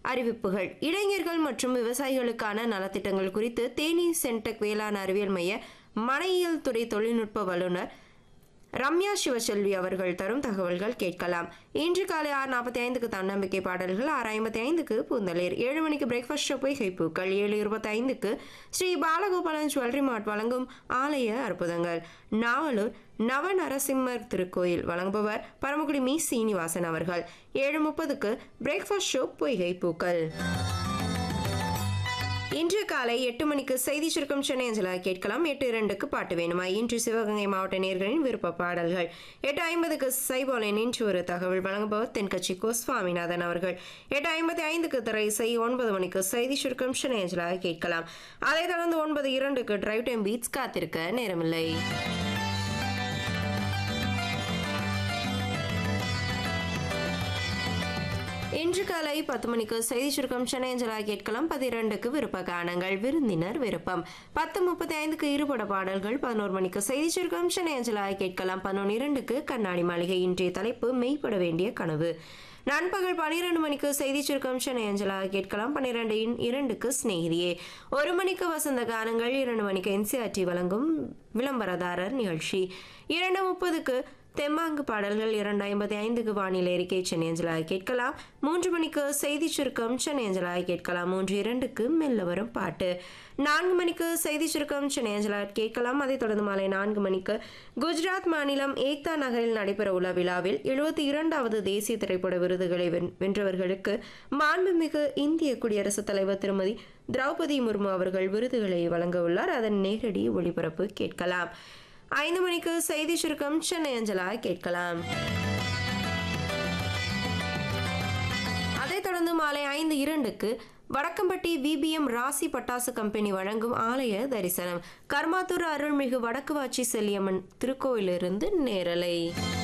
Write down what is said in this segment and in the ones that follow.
அறிவிப்புகள் இளைஞர்கள் மற்றும் விவசாயிகளுக்கான நலத்திட்டங்கள் குறித்து தேனி சென்டெக் வேளாண் அறிவியல் மைய மனையியல் துறை தொழில்நுட்ப வல்லுநர் ரம்யா சிவசெல்வி அவர்கள் தரும் தகவல்கள் கேட்கலாம் இன்று காலை ஆறு நாற்பத்தி ஐந்துக்கு தன்னம்பிக்கை பாடல்கள் ஆறு ஐம்பத்தி ஐந்துக்கு பூந்தளிர் ஏழு மணிக்கு பிரேக்ஃபாஸ்ட் ஷோ போய் கைப்பூக்கள் ஏழு இருபத்தி ஐந்துக்கு ஸ்ரீ பாலகோபாலன் ஜுவல்லரி மார்ட் வழங்கும் ஆலய அற்புதங்கள் நாவலூர் நவ நரசிம்மர் திருக்கோயில் வழங்குபவர் பரமக்குடி மீ சீனிவாசன் அவர்கள் ஏழு முப்பதுக்கு பிரேக்ஃபாஸ்ட் ஷோ பொய்கை பூக்கள் இன்று காலை எட்டு மணிக்கு செய்தி சுருக்கம் சென்னை அஞ்சலா கேட்கலாம் எட்டு இரண்டுக்கு பாட்டு வேணுமா இன்று சிவகங்கை மாவட்ட நேர்களின் விருப்ப பாடல்கள் எட்டு ஐம்பதுக்கு சைபோலின் இன்று ஒரு தகவல் வழங்குபவர் தென்கட்சி கோ சுவாமிநாதன் அவர்கள் எட்டு ஐம்பத்தி ஐந்துக்கு திரை இசை ஒன்பது மணிக்கு செய்தி சுருக்கம் சென்னை அஞ்சலா கேட்கலாம் அதைத் தொடர்ந்து ஒன்பது இரண்டுக்கு டிரைவ் டைம் பீட்ஸ் காத்திருக்க நேரமில்லை இன்று காலை பத்து மணிக்கு செய்தி சுருக்கம் சென்னை அஞ்சலா கேட்கலாம் பதிரண்டுக்கு விருப்ப கானங்கள் விருந்தினர் விருப்பம் பத்து முப்பத்தி ஐந்துக்கு இருபட பாடல்கள் பதினோரு மணிக்கு செய்தி சுருக்கம் சென்னை அஞ்சலா கேட்கலாம் பதினொன்று இரண்டுக்கு கண்ணாடி மாளிகை இன்றைய தலைப்பு மெய்ப்பட வேண்டிய கனவு நண்பகல் பன்னிரண்டு மணிக்கு செய்தி சுருக்கம் சென்னை அஞ்சலா கேட்கலாம் பன்னிரண்டு இரண்டுக்கு சிநேகிதியே ஒரு மணிக்கு வசந்த கானங்கள் இரண்டு மணிக்கு என்சிஆர்டி வழங்கும் விளம்பரதாரர் நிகழ்ச்சி இரண்டு முப்பதுக்கு தெம்மாங்கு பாடல்கள் இரண்டு ஐம்பத்தி ஐந்துக்கு வானிலை அறிக்கை சென்னை அஞ்சலாக கேட்கலாம் மூன்று மணிக்கு செய்தி சுருக்கம் சென்னை அஞ்சலாக கேட்கலாம் மூன்று இரண்டுக்கு மெல்ல வரும் பாட்டு நான்கு மணிக்கு செய்தி சுருக்கம் சென்னை அஞ்சலாக கேட்கலாம் அதைத் தொடர்ந்து மாலை நான்கு மணிக்கு குஜராத் மாநிலம் ஏக்தா நகரில் நடைபெற உள்ள விழாவில் எழுபத்தி இரண்டாவது தேசிய திரைப்பட விருதுகளை வென்- வென்றவர்களுக்கு மாண்புமிகு இந்திய குடியரசுத் தலைவர் திருமதி திரௌபதி முர்மு அவர்கள் விருதுகளை வழங்க உள்ளார் அதன் நேரடி ஒளிபரப்பு கேட்கலாம் ஐந்து மணிக்கு செய்தி சுருக்கம் சென்னை அஞ்சலா கேட்கலாம் அதைத் தொடர்ந்து மாலை ஐந்து இரண்டுக்கு வடக்கம்பட்டி விபிஎம் ராசி பட்டாசு கம்பெனி வழங்கும் ஆலய தரிசனம் கர்மாத்தூர் அருள்மிகு வடக்கு வாச்சி செல்லியம்மன் திருக்கோயிலிருந்து நேரலை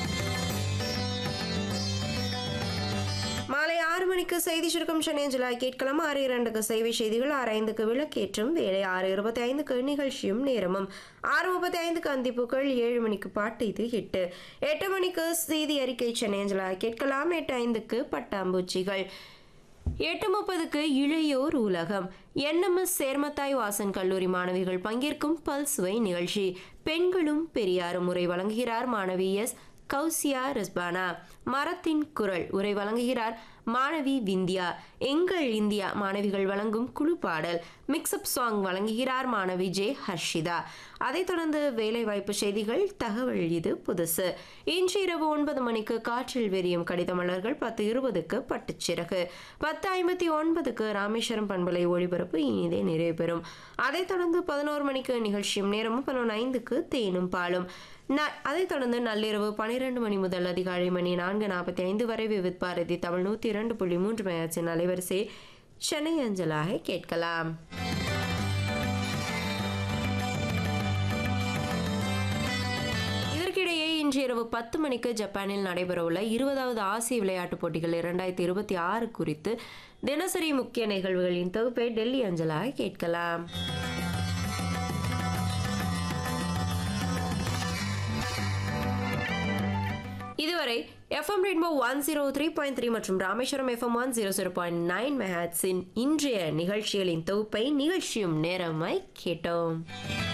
மாலை ஆறு மணிக்கு செய்தி சுருக்கம் சென்னை ஜுலாய் கேட்கலாம் ஆறு இரண்டுக்கு செய்தி செய்திகள் ஆறு ஐந்துக்கு விளக்கேற்றும் வேலை ஆறு இருபத்தி ஐந்துக்கு நிகழ்ச்சியும் நேரமும் ஆறு முப்பத்தி ஐந்துக்கு அந்திப்புகள் ஏழு மணிக்கு பாட்டு இது எட்டு எட்டு மணிக்கு செய்தி அறிக்கை சென்னை ஜுலாய் கேட்கலாம் எட்டு ஐந்துக்கு பட்டாம்பூச்சிகள் எட்டு முப்பதுக்கு இளையோர் உலகம் என்எம்எஸ் சேர்மத்தாய் வாசன் கல்லூரி மாணவிகள் பங்கேற்கும் பல்சுவை நிகழ்ச்சி பெண்களும் பெரியாரும் உரை வழங்குகிறார் மாணவி எஸ் கௌசியா ரிஸ்பானா மரத்தின் குரல் உரை வழங்குகிறார் மாணவி விந்தியா எங்கள் இந்தியா மாணவிகள் வழங்கும் குழு பாடல் மிக்ஸ்அப் சாங் வழங்குகிறார் மாணவி ஜே ஹர்ஷிதா அதைத் தொடர்ந்து வேலைவாய்ப்பு செய்திகள் தகவல் இது புதுசு இன்று இரவு ஒன்பது மணிக்கு காற்றில் வெறியும் கடிதமலர்கள் பத்து இருபதுக்கு பட்டுச்சிறகு பத்து ஐம்பத்தி ஒன்பதுக்கு ராமேஸ்வரம் பண்பலை ஒளிபரப்பு இனிதே நிறைவு பெறும் அதைத் தொடர்ந்து பதினோரு மணிக்கு நிகழ்ச்சியும் நேரமும் பதினொன்று ஐந்துக்கு தேனும் பாலும் ந- அதைத் தொடர்ந்து நள்ளிரவு பனிரெண்டு மணி முதல் அதிகாலை மணி நான்கு நாற்பத்தி ஐந்து வரை விவித் பாரதி தமிழ் நூற்றி இரண்டு புள்ளி மூன்று மேட்சின் அலைவரிசை சென்னை அஞ்சலாக கேட்கலாம் இதற்கிடையே இன்று இரவு பத்து மணிக்கு ஜப்பானில் நடைபெறவுள்ள இருபதாவது ஆசிய விளையாட்டுப் போட்டிகள் இரண்டாயிரத்தி இருபத்தி ஆறு குறித்து தினசரி முக்கிய நிகழ்வுகளின் தொகுப்பை டெல்லி அஞ்சலாக கேட்கலாம் இதுவரை FM rainbow one zero three point three மற்றும் Rameswaram FM one zero zero point nine மெஹாட்ஸின் இன்றைய நிகழ்ச்சிகளின் தொகுப்பை நிகழ்ச்சியும் நேரமாய் கேட்டோம்